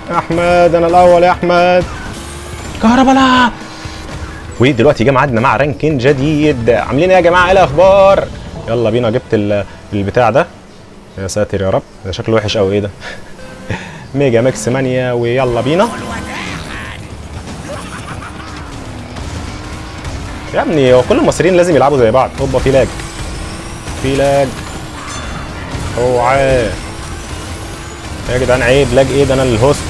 يا احمد انا الاول يا احمد كهربلا ودلوقتي جه ميعادنا مع رانكين جديد عاملين ايه يا جماعه ايه الاخبار يلا بينا جبت ال- البتاع ده يا ساتر يا رب ده شكله وحش قوي ايه ده ميجا ميكس مانيا ويلا بينا يا ابني هو كل المصريين لازم يلعبوا زي بعض هوبا في لاج في لاج اوعى يا جدعان عيب لاج ايه ده انا الهوست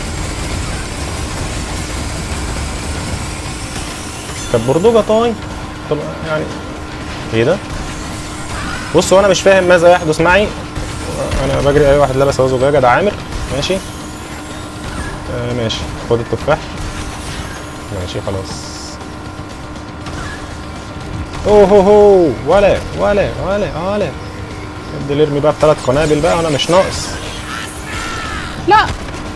طب بردوجة طاي طب يعني ايه ده بصوا انا مش فاهم ماذا يحدث معي انا بجري اي واحد لابس هو زجاجه ده عامر ماشي آه ماشي خد التفاح ماشي خلاص اوه هو هو ولا ولا ولا ولا ابدا ارمي بقى بثلاث قنابل بقى وانا مش ناقص لا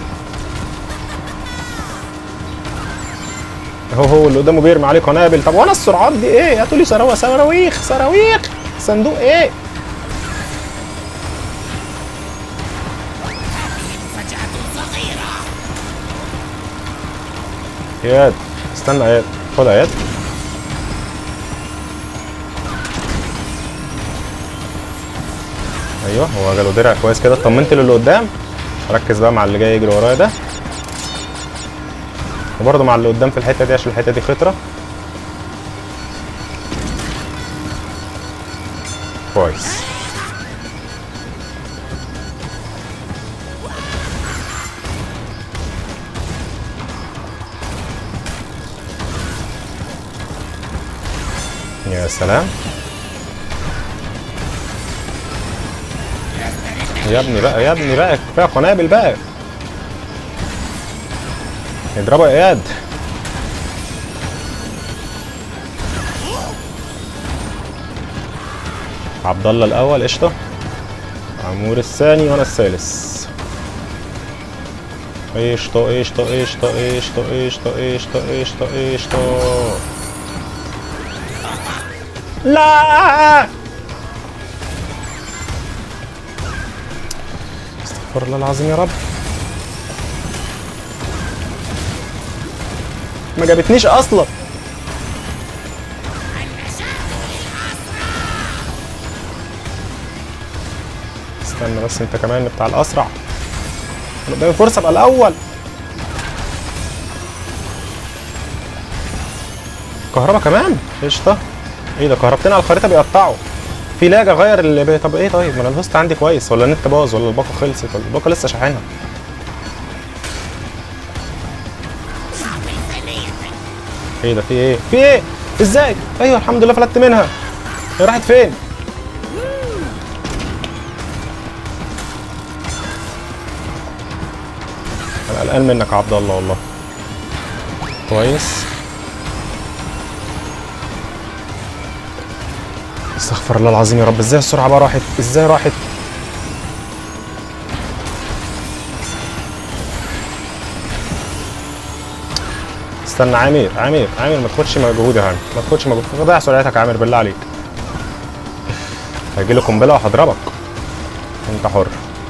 هو هو اللي قدامه بيرمي عليه قنابل طب وانا السرعات دي ايه هاتوا لي صاروخ صواريخ صواريخ صندوق ايه اياد استنى اياد خد اياد ايوه هو جاله درع كويس كده اطمنت للي قدام ركز بقى مع اللي جاي يجري ورايا ده وبرضه مع اللي قدام في الحته دي عشان الحته دي خطره كويس يا سلام يا ابني بقى يا ابني بقى كفايه قنابل بقى اضربوا يا اياد عبد الله الاول قشطه عمور الثاني وانا الثالث قشطه قشطه قشطه قشطه قشطه قشطه قشطه قشطه لا استغفر الله العظيم يا رب ما جابتنيش اصلا استنى بس انت كمان بتاع الاسرع انا قدامي فرصه ابقى الاول كهربا كمان قشطه ايه ده كهربتين على الخريطه بيقطعوا في لاج اغير اللي بي... طب ايه طيب ما انا الهوست عندي كويس ولا النت باظ ولا الباقه خلصت ولا الباقه لسه شاحنها ايه ده في ايه في ايه ازاي ايوه الحمد لله فلتت منها هي راحت فين انا قلقان منك يا عبد الله والله كويس استغفر الله العظيم يا رب ازاي السرعه بقى راحت ازاي راحت استنى عامر عامر عامر ما تاخدش مجهود يا عامر ما تاخدش مجهود ضيع سرعتك يا عامر بالله عليك هيجي لي قنبله وهضربك انت حر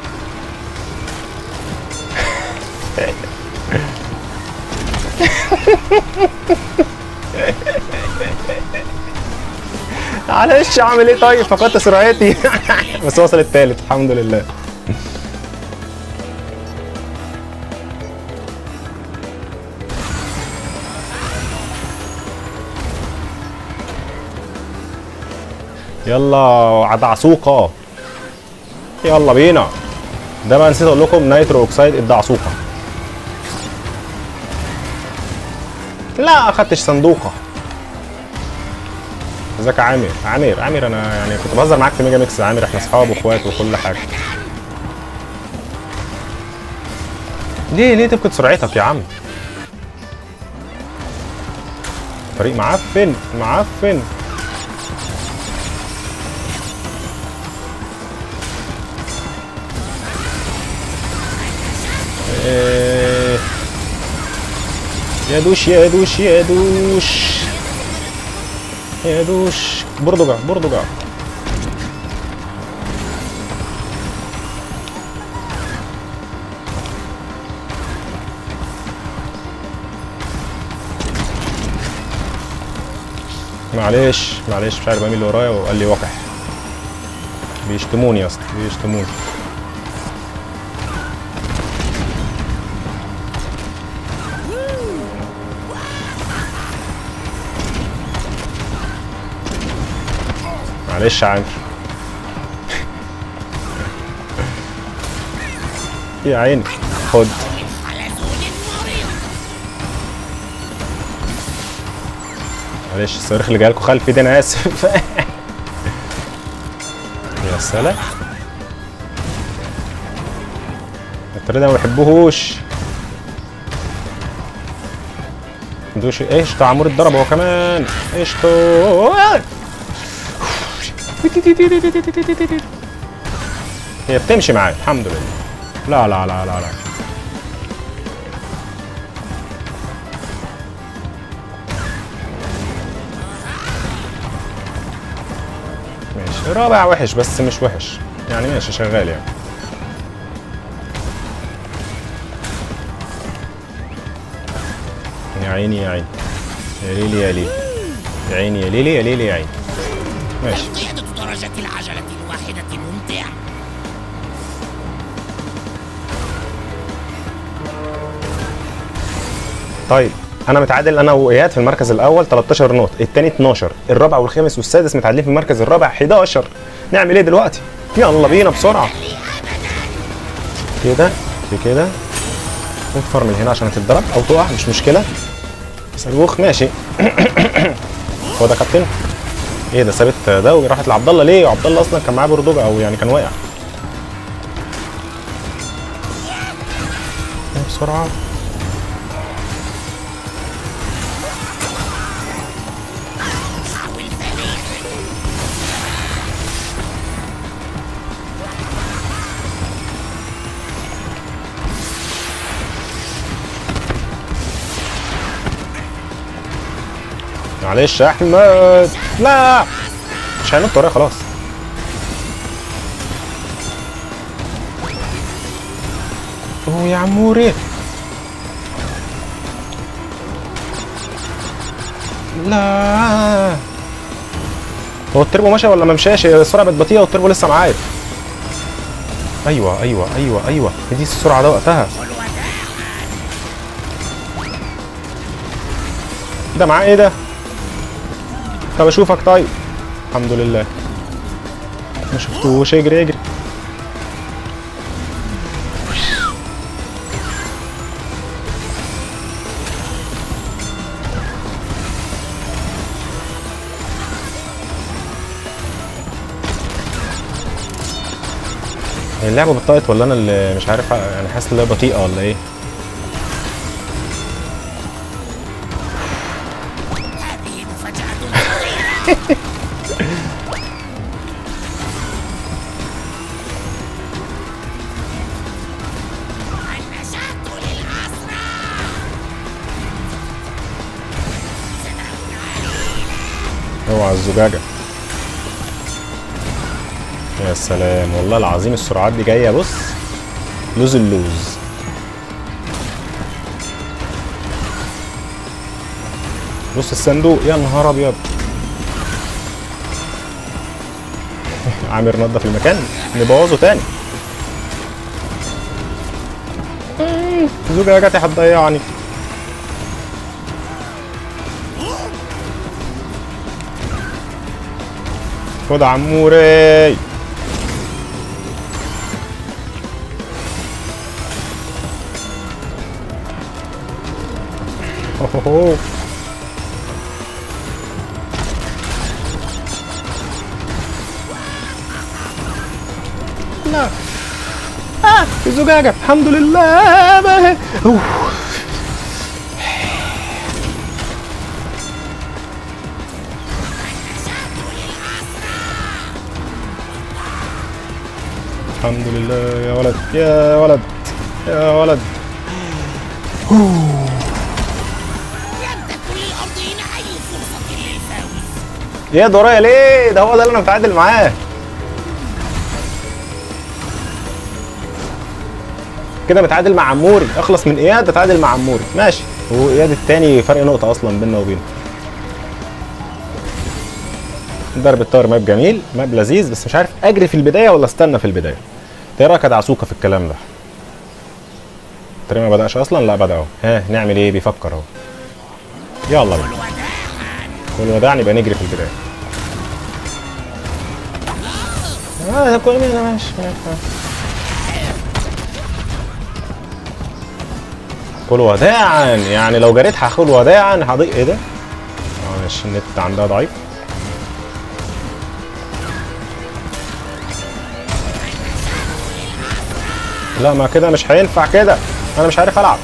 معلش اعمل ايه طيب فقدت سرعتي بس وصل التالت الحمد لله يلا عدعسوقة يلا بينا ده بقى نسيت اقول لكم نيترو اوكسيد الدعسوقة لا اخدتش صندوقة ازيك يا عامر عامر عامر انا يعني كنت بهزر معاك في ميجا ميكس يا عامر احنا اصحاب واخوات وكل حاجه ليه ليه تفقد سرعتك يا عم فريق معفن معفن إيه. يا دوش يا دوش يا دوش يا دوش برضقة برضقة معلش معلش مش عارف بقى مين اللي ورايا وقال لي وقح بيشتموني يا اسطى بيشتموني معلش يا عامر يا عيني خد معلش الصاروخ اللي جاي لكم خلفي ده انا اسف يا سلام الطريق ده ما بحبهوش دوش قشطة عمور اتضرب هو كمان قشطة هي بتمشي معايا الحمد لله لا لا لا لا لا ماشي رابع وحش بس مش وحش يعني ماشي شغال يعني يا عيني يا عيني يا ليلي يا ليلي يا عيني يا ليلي يا ليلي يا عيني ماشي قيادة درجة العجلة الواحدة ممتعة طيب انا متعادل انا واياد في المركز الاول 13 نقطه الثاني 12 الرابع والخامس والسادس متعادلين في المركز الرابع 11 نعمل ايه دلوقتي يلا بينا بسرعه كده في كده تفر من هنا عشان هتتضرب او تقع مش مشكله صاروخ ماشي هو ده كابتن ايه ده سابت ده وراحت لعبد الله ليه وعبد الله اصلا كان معاه بردوجه او يعني كان واقع بسرعه معلش يا احمد لا مش هينط ورايا خلاص اوه يا عموري لا هو التربو ماشي ولا ما مشاش السرعه بقت بطيئه والتربو لسه معايا ايوه ايوه ايوه ايوه دي السرعه ده وقتها ده معاه ايه ده طب اشوفك طيب الحمد لله ما شفتوش اجري اجري هي اللعبه بطأت ولا انا اللي مش عارف يعني حاسس ان هي بطيئه ولا ايه هذه مفاجأة خطيرة النجاة للأسرى اوعى الزجاجة يا سلام والله العظيم السرعات دي جاية بص لوز اللوز بص الصندوق يا نهار ابيض عامر نضف المكان نبوظه تاني زجاجتي هتضيعني خد عموري أوهو. لا آه الزجاجة الحمد لله ما هي أوه. الحمد لله يا ولد يا ولد يا ولد لم تكن للأرضين أي فرصة للفوز يا دوريا ليه ده هو ده اللي انا متعادل معاه كده متعادل مع عموري اخلص من اياد اتعادل مع عموري ماشي هو اياد التاني فرق نقطة اصلا بيننا وبينه ضرب الطار ماب جميل ماب لذيذ بس مش عارف اجري في البدايه ولا استنى في البدايه إنت ايه رايك يا دعسوكه في الكلام ده تقريبا ما بداش اصلا لا بدا اهو ها نعمل ايه بيفكر اهو يلا بينا كل وداع يبقى نجري في البدايه اه ده كل مين ماشي ماشي. كل وداعا يعني لو جريت هاخد وداعا هضيق ايه ده؟ اه ماشي النت عندها ضعيف لا ما كده مش هينفع كده انا مش عارف العب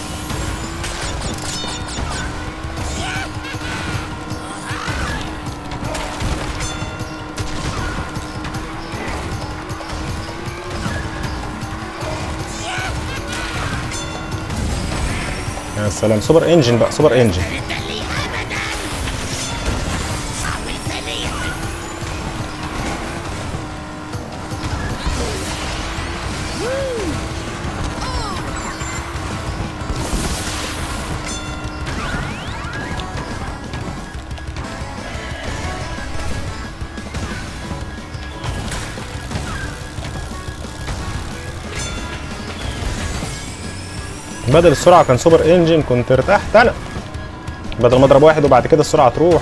يا سلام سوبر انجن بقى سوبر انجن تدلي ابدا حاول ثانيا بدل السرعه كان سوبر انجن كنت ارتحت انا بدل ما اضرب واحد وبعد كده السرعه تروح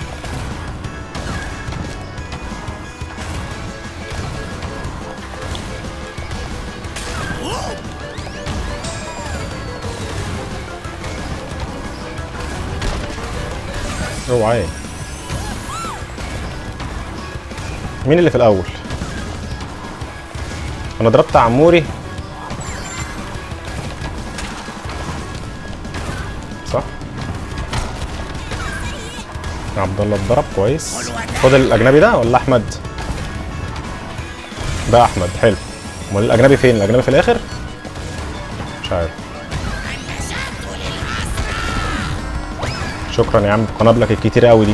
اوعى مين اللي في الاول انا ضربت عموري صح عبد الله اتضرب كويس فاضل الاجنبي ده ولا احمد ده احمد حلو امال الاجنبي فين الاجنبي في الاخر مش عارف شكرا يا عم قنابلك الكتير قوي دي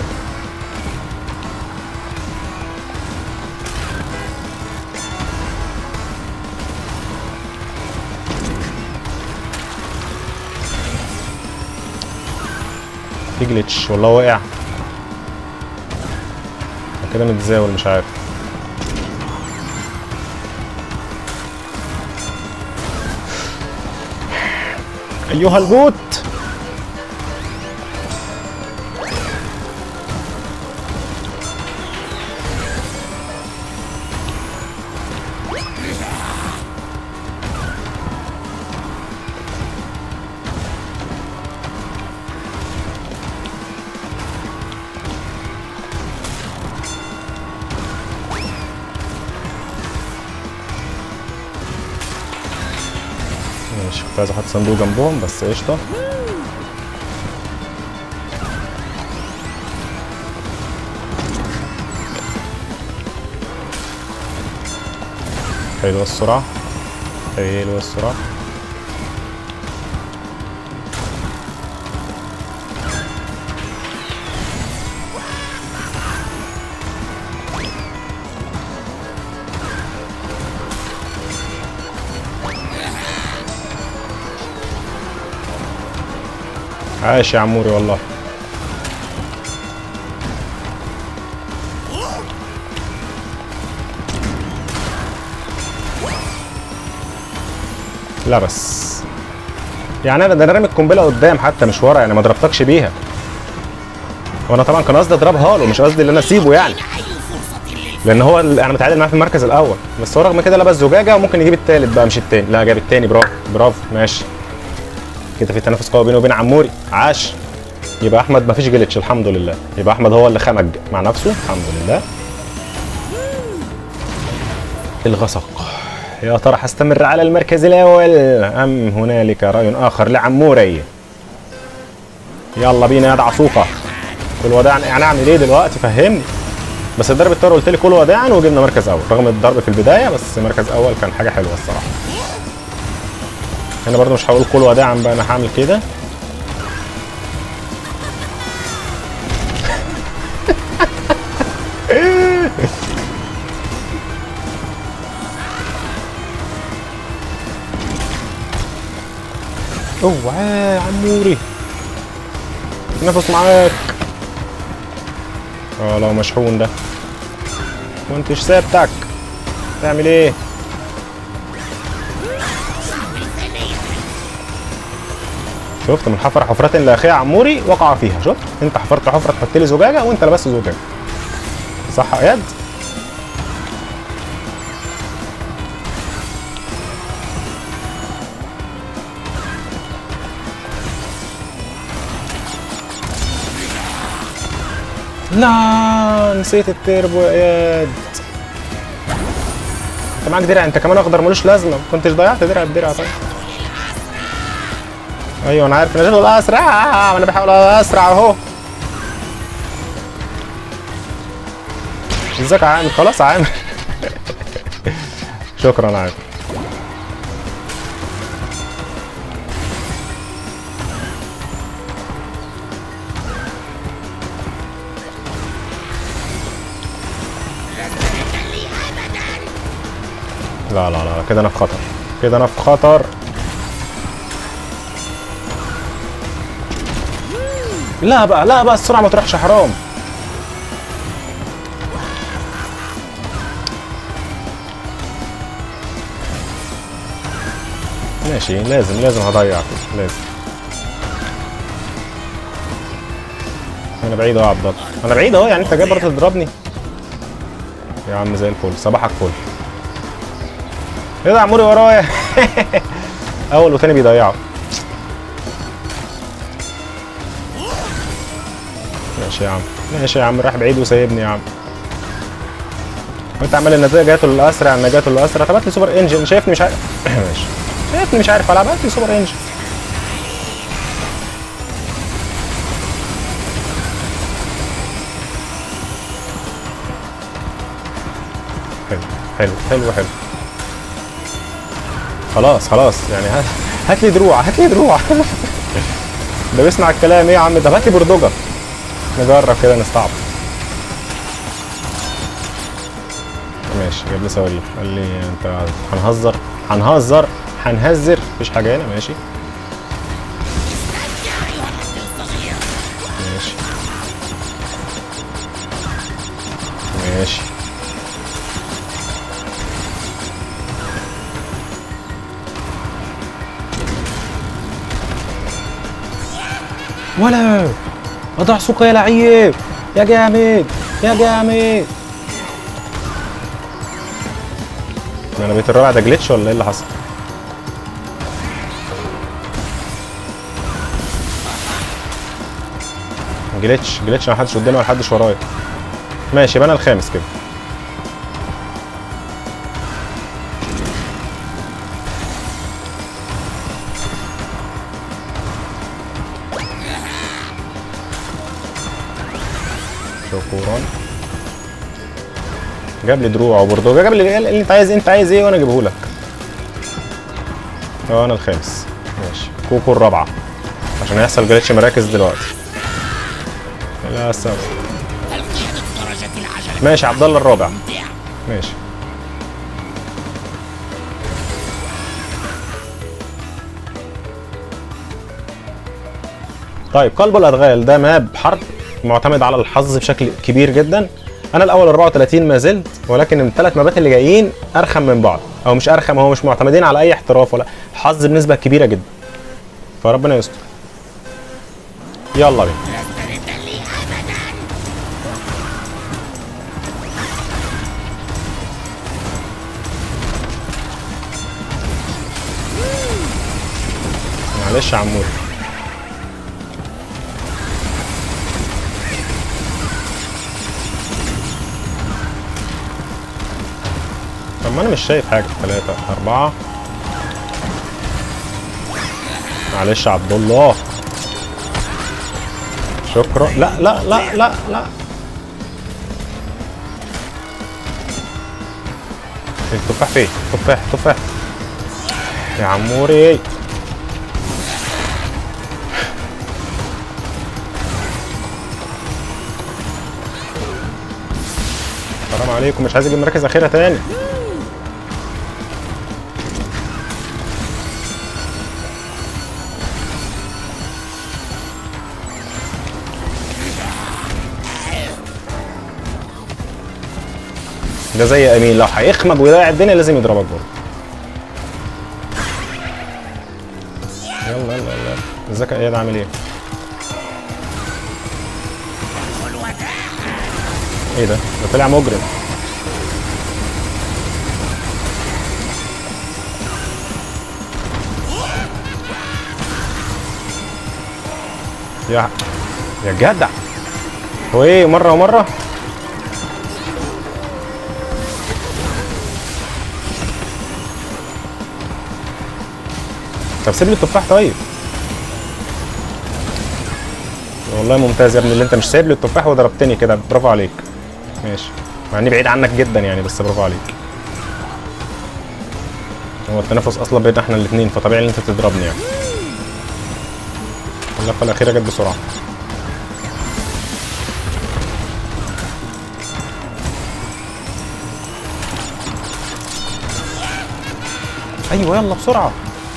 في جليتش والله واقع كده متزاول مش عارف ايها البوت ماشي كنت عايز احط صندوق جنبهم بس قشطه حلوه السرعه حلوه السرعه عاش يا عموري والله لا بس يعني انا ده انا رامي القنبله قدام حتى مش ورا يعني ما ضربتكش بيها وانا طبعا كان قصدي اضربها له مش قصدي ان انا اسيبه يعني اي فرصه للفوز لان هو ال- انا متعادل معاه في المركز الاول بس هو رغم كده لبس زجاجه وممكن يجيب التالت بقى مش التاني لا جاب التاني برافو برافو ماشي كده في تنافس قوي بينه وبين عموري عاش يبقى احمد مفيش جلتش الحمد لله يبقى احمد هو اللي خمج مع نفسه الحمد لله الغسق يا ترى هستمر على المركز الاول ام هنالك راي اخر لعموري يلا بينا يا دعسوقه كل وداعا يعني اعمل ايه دلوقتي فهمني بس الضرب الطار قلت لي كل وداعا وجبنا مركز اول رغم الضرب في البدايه بس مركز اول كان حاجه حلوه الصراحه انا برضو مش هقول كل وداعا بقى انا هعمل كده اوعى يا عموري نفس معاك اه لو مشحون ده كنتش سابتك تعمل ايه شفت من حفر حفرة لاخية عموري وقع فيها شفت انت حفرت حفرة تحط لي زجاجة وانت لبست زجاجة صح يا اياد لا نسيت التربو يا اياد انت معاك درع انت كمان اخضر ملوش لازمه كنتش ضيعت درع الدرع طيب ايوه انا عارف ان انا شغل اسرع ما انا بحاول اسرع اهو ازيك يا عامر خلاص يا عامر شكرا يا عامر لا لا لا كده انا في خطر كده انا في خطر لا بقى لا بقى السرعه ما تروحش حرام ماشي لازم لازم هضيع كده لازم انا بعيد اهو يا عبد الله انا بعيد اهو يعني انت جاي برضه تضربني يا عم زي الفل صباحك فل ايه ده عموري ورايا اول وتاني بيضيعوا ماشي يا عم ماشي يا عم رايح بعيد وسايبني يا عم وانت عمال النتيجه جاته للاسرع النتيجه جاته للاسرع طب هات لي سوبر انجن شايفني مش عارف ماشي شايفني مش عارف العب هات لي سوبر انجن حلو حلو حلو حلو خلاص خلاص يعني هات هات لي دروع هات لي دروع ده بيسمع الكلام ايه يا عم ده هات لي بردوجه نجرب كده نستعبط ماشي جاب لي صواريخ قال لي انت هنهزر هنهزر هنهزر مفيش حاجه هنا ماشي ماشي ماشي ولا اضع سوق يا لعيب يا جامد يا جامد انا بقيت الرابع ده جليتش ولا ايه اللي حصل؟ جليتش جليتش ما حدش قدامي ولا حدش ورايا ماشي يبقى انا الخامس كده شكرا جاب لي دروع وبردوجة جاب لي اللي انت عايز انت عايز ايه وانا اجيبه لك اه انا الخامس ماشي كوكو الرابعة عشان هيحصل جليتش مراكز دلوقتي للاسف القيادة درجة العجلة ماشي عبد الله الرابع ممتعة ماشي طيب قلب الادغال ده ماب حرب معتمد على الحظ بشكل كبير جدا انا الاول 34 ما زلت ولكن الثلاث مابات اللي جايين ارخم من بعض او مش ارخم هو مش معتمدين على اي احتراف ولا حظ بنسبه كبيره جدا فربنا يستر يلا بينا لست ردا لي أبدا معلش يا عمور طب ما انا مش شايف حاجه ثلاثة أربعة معلش يا عبد الله شكرا لا لا لا لا لا التفاح فين؟ تفاح تفاح يا عموري حرام عليكم مش عايز اجيب مراكز اخيره تاني ده زي امين لو هيخمج ويضيع الدنيا لازم يضربك برضه يلا يلا يلا ازيك يا اياد عامل ايه؟ ادخل وداعا ايه ده؟ ده طلع مجرم يا يا جدع هو ايه مرة ومرة؟ طب سيب لي التفاح طيب والله ممتاز يا ابني اللي انت مش سايب لي التفاح وضربتني كده برافو عليك ماشي مع اني بعيد عنك جدا يعني بس برافو عليك هو التنافس اصلا بين احنا الاثنين فطبيعي ان انت تضربني يعني اللفه الاخيره جت بسرعه ايوه يلا بسرعه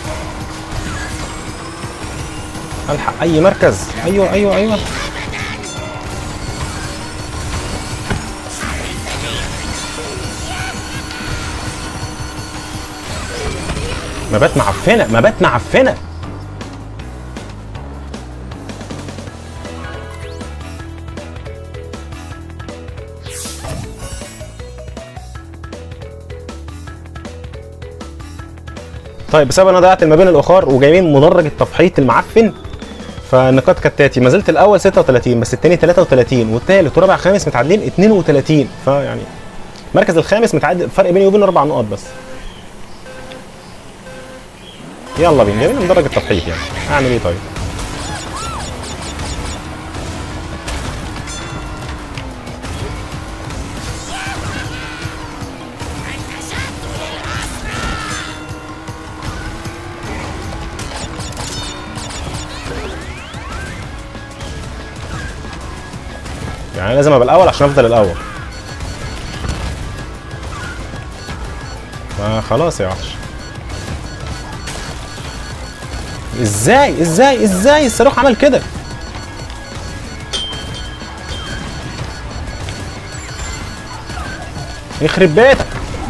الحق اي مركز ايوه ايوه ايوه مبات معفنه مبات معفنه طيب بسبب انا ضيعت ما بين الاخر وجايبين مدرج التفحيط المعفن فالنقاط كالتاتي ما زلت الاول 36 بس الثاني 33 والثالث ورابع خامس متعادلين 32 فيعني المركز الخامس متعادل فرق بيني وبينه اربع نقط بس يلا بينا جايبين مدرج التفحيط يعني اعمل ايه طيب يعني أنا لازم ابقى الاول عشان افضل الاول ما خلاص يا وحش ازاي ازاي ازاي الصاروخ عمل كده يخرب بيتك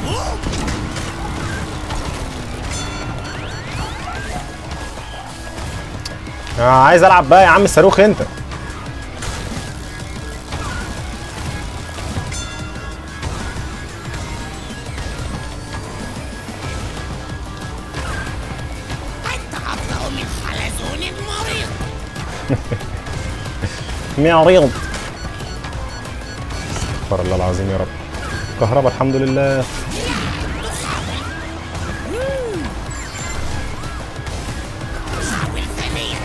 آه عايز العب بقى يا عم الصاروخ انت انت افضل من حلزون مريض مريض استغفر الله العظيم يا رب كهرباء الحمد لله حاول ثانية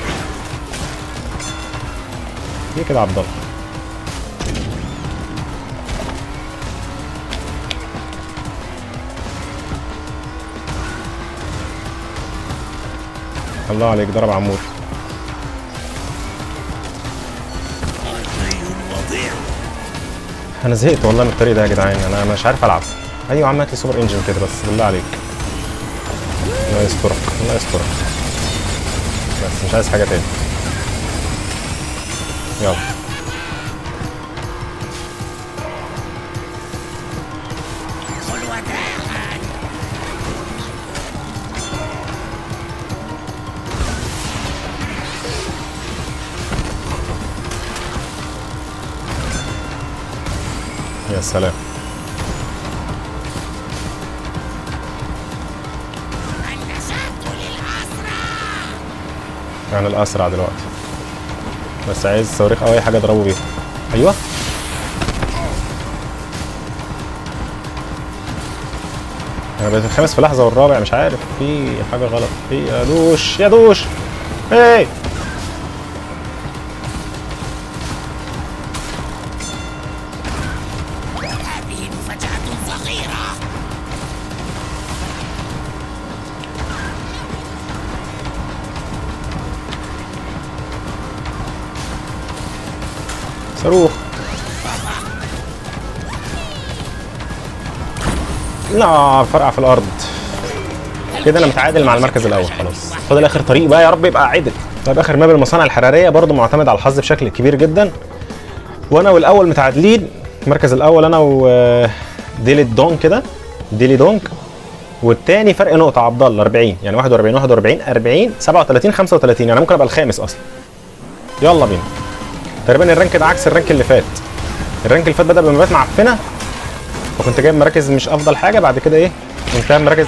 ليه كده يا عبد الله الله عليك ضرب عمور وضيع انا زهقت والله من الطريق ده يا جدعان انا مش عارف العب ايوه يا عم هات لي سوبر انجن كده بس بالله عليك الله يسترك الله يسترك بس مش عايز حاجه تاني يلا ادخل وداعا يا سلام النجاة للأسرى يعني الاسرع دلوقتي بس عايز صواريخ او اي حاجه اضربه بيها ايوه انا بقيت الخامس في لحظه والرابع مش عارف في حاجه غلط في يا دوش يا دوش ايه هذه مفاجأة صغيرة صاروخ لا فرقع في الارض كده انا متعادل مع المركز الاول خلاص فاضل اخر طريق بقى يا رب يبقى عدل طيب اخر ماب المصانع الحراريه برضو معتمد على الحظ بشكل كبير جدا وانا والاول متعادلين المركز الاول انا و ديلي دون كده ديلي دونج والتاني فرق نقطه عبد الله 40 يعني 41 41 40 37 35 يعني ممكن ابقى الخامس اصلا يلا بينا تقريبا الرانك ده عكس الرانك اللي فات الرانك اللي فات بدا بمبات معفنه وكنت جايب مراكز مش افضل حاجه بعد كده ايه كنت جايب مراكز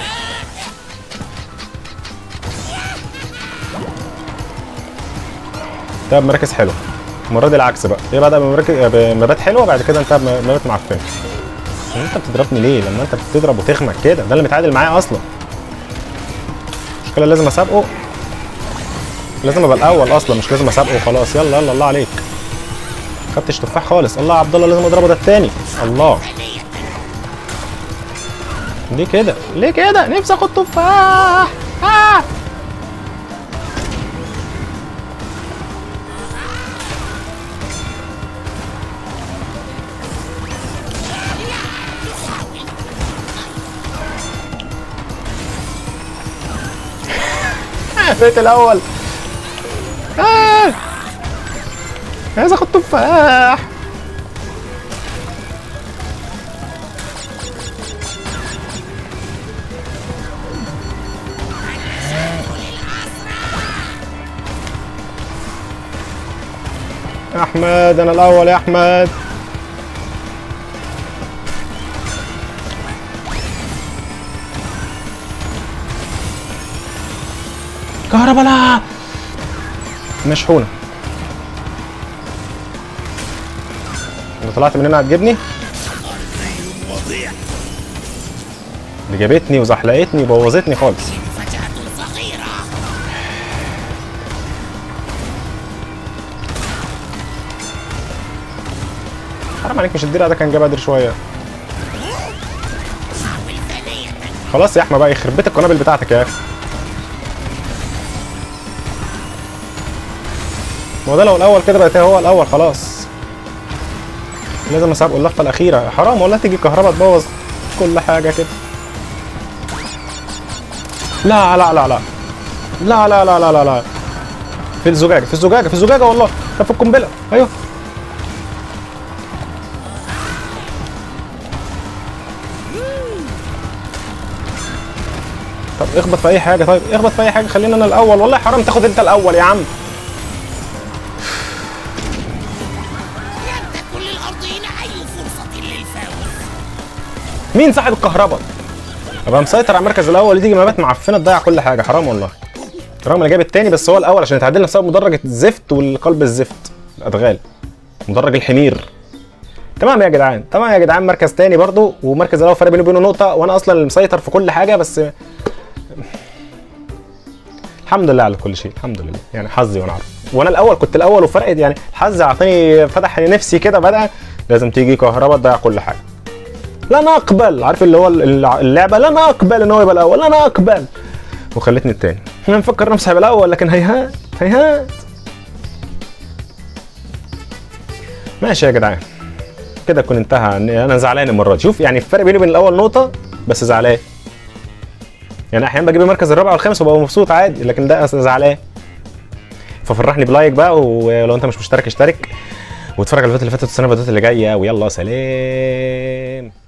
انتهى بمراكز حلوه المره دي العكس بقى هي بدا بمراكز بمبات حلوه بعد كده انتهى بمبات معفنه انت بتضربني ليه لما انت بتضرب وتخمك كده ده اللي متعادل معايا اصلا المشكله لازم اسابقه لازم ابقى الاول اصلا مش لازم اسابقه وخلاص يلا يلا الله عليك خدتش تفاح خالص الله يا عبد الله لازم اضربه ده التاني الله ليه كده ليه كده نفسي اخد تفاح آه. بقيت الاول آه. عايز اخد تفاح يا احمد انا الاول يا احمد كهرباء لا مشحونه لو طلعت من هنا هتجيبني وضيع دي جابتني وزحلقتني وبوظتني خالص مفاجأة صغيرة حرام عليك مش الدرع ده كان جه بدري شويه حاول ثانية خلاص يا احمد بقى يخرب بيت القنابل بتاعتك يا اخي ما هو ده لو الاول كده بقت هو الاول خلاص لازم اسابقه اللفه الاخيره حرام والله تيجي كهرباء تبوظ كل حاجه كده لا لا لا لا لا لا لا لا لا لا في الزجاجه في الزجاجه في الزجاجه والله طب في القنبله ايوه طب اخبط في اي حاجه طيب اخبط في اي حاجه خلينا انا الاول والله حرام تاخد انت الاول يا عم لن تكن للأرضيين أي فرصة للفوز مين صاحب الكهرباء ابقى مسيطر على المركز الاول تيجي مبات معفنه تضيع كل حاجه حرام والله رغم انا جايب التاني بس هو الاول عشان اتعادلنا بسبب مدرج الزفت والقلب الزفت الادغال مدرج الحمير تمام يا جدعان تمام يا جدعان مركز تاني برضو ومركز الاول فرق بيني وبينه نقطه وانا اصلا اللي مسيطر في كل حاجه بس الحمد لله على كل شيء الحمد لله يعني حظي وانا عارف وانا الاول كنت الاول وفرقت يعني الحظ اعطاني فتح نفسي كده بدا لازم تيجي كهرباء تضيع كل حاجه لن اقبل عارف اللي هو الع- اللعبه لن اقبل ان هو يبقى الاول لن اقبل وخلتني التاني انا مفكر نفسي هيبقى الاول لكن هيهات هيهات ماشي يا جدعان كده اكون انتهى انا زعلان المره دي شوف يعني الفرق بيني وبين الاول نقطه بس زعلان يعني احيانا بجيب المركز الرابع والخامس وببقى مبسوط عادي لكن ده أصل زعلان ففرحني بلايك بقى ولو انت مش مشترك اشترك واتفرج على الفيديوهات اللي فاتت والسنه الفيديوهات اللي جايه ويلا سلام